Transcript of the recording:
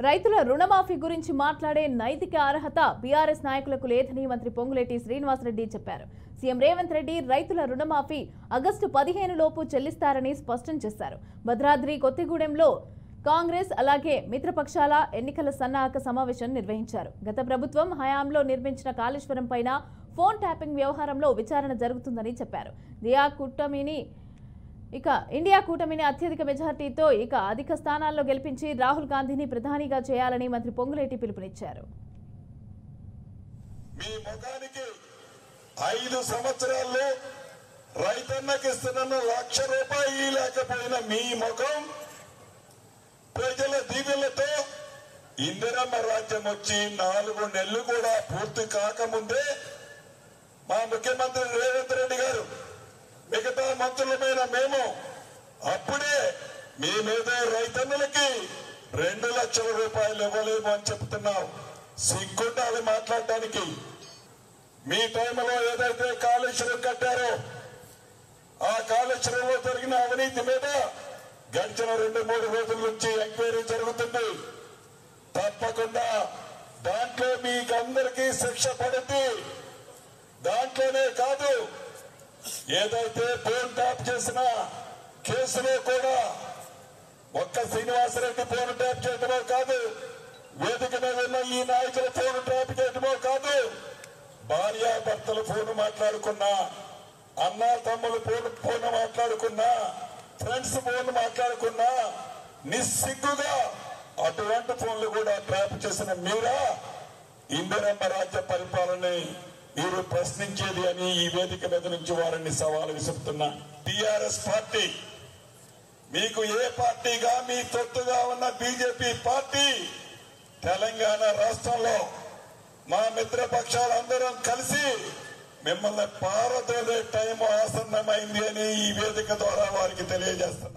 రైతుల రుణమాఫీ గురించి మాట్లాడే నైతిక అర్హత బీఆర్ఎస్ నాయకులకు లేదని మంత్రి పొంగులేటి శ్రీనివాసరెడ్డి చెప్పారు సీఎం రేవంత్ రెడ్డి రైతుల రుణమాఫీ ఆగస్టు పదిహేను లోపు చెల్లిస్తారని స్పష్టం చేశారు భద్రాద్రి కొత్తగూడెంలో కాంగ్రెస్ అలాగే మిత్రపక్షాల ఎన్నికల సన్నాహక సమావేశం నిర్వహించారు గత ప్రభుత్వం హయాంలో నిర్మించిన కాళేశ్వరం పైన ఫోన్ ట్యాపింగ్ వ్యవహారంలో విచారణ జరుగుతుందని చెప్పారు దియా కూటమిని ఇక ఇండియా కూటమిని అత్యధిక మెజార్టీతో ఇక అధిక స్థానాల్లో గెలిపించి రాహుల్ గాంధీని ప్రధానిగా చేయాలని మంత్రి పొంగులేటి పిలుపునిచ్చారు మీ ముఖానికి ఐదు సంవత్సరాల్లో రైతన్నకి ఇస్తున్న లక్ష రూపాయి లేకపోయిన మీ ముఖం ప్రజల దీవెనలతో ఇందిరమ్మ రాజ్యం వచ్చి నాలుగు నెలలు కూడా పూర్తి కాకముందే మా ముఖ్యమంత్రి రేవంత్ రెడ్డి గారు మిగతా మంత్రులమైన మేము అప్పుడే మీ మీద రైతన్నులకి రెండు లక్షల రూపాయలు ఇవ్వలేము అని చెప్తున్నాం సిగ్గుండాలి మాట్లాడటానికి మీ టైంలో ఏదైతే కాళేశ్వరం కట్టారో ఆ కాళేశ్వరంలో జరిగిన అవినీతి మీద గడిచిన రెండు మూడు రోజుల నుంచి ఎంక్వైరీ జరుగుతుంది తప్పకుండా దాంట్లో మీకు అందరికీ శిక్ష పడుతుంది దాంట్లోనే కాదు ఏదైతే ఫోన్ ట్యాప్ చేసిన కేసులో కూడా ఒక్క శ్రీనివాసరెడ్డి ఫోన్ ట్యాప్ చేయడమో కాదు వేదిక మీద ఉన్న ఈ నాయకుల ఫోన్ ట్యాప్ చేయడమో కాదు భార్యాభర్తల ఫోన్ మాట్లాడుకున్నా అన్నా తమ్ములు ఫోన్ ఫోన్ మాట్లాడుకున్నా ఫ్రెండ్స్ ఫోన్ మాట్లాడుకున్నా నిస్సిగ్గుగా అటువంటి ఫోన్లు కూడా ట్రాప్ చేసిన మీరా ఇందిరమ్మ రాజ్య పరిపాలనని మీరు ప్రశ్నించేది అని ఈ వేదిక మీద నుంచి వారిని సవాలు విసురుతున్నా టిఆర్ఎస్ పార్టీ మీకు ఏ పార్టీగా మీ తొత్తుగా ఉన్న బీజేపీ పార్టీ తెలంగాణ రాష్ట్రంలో మా మిత్రపక్షాలందరం కలిసి మిమ్మల్ని పారదోలే టైం ఆసన్నమైంది అని ఈ వేదిక ద్వారా వారికి తెలియజేస్తున్నా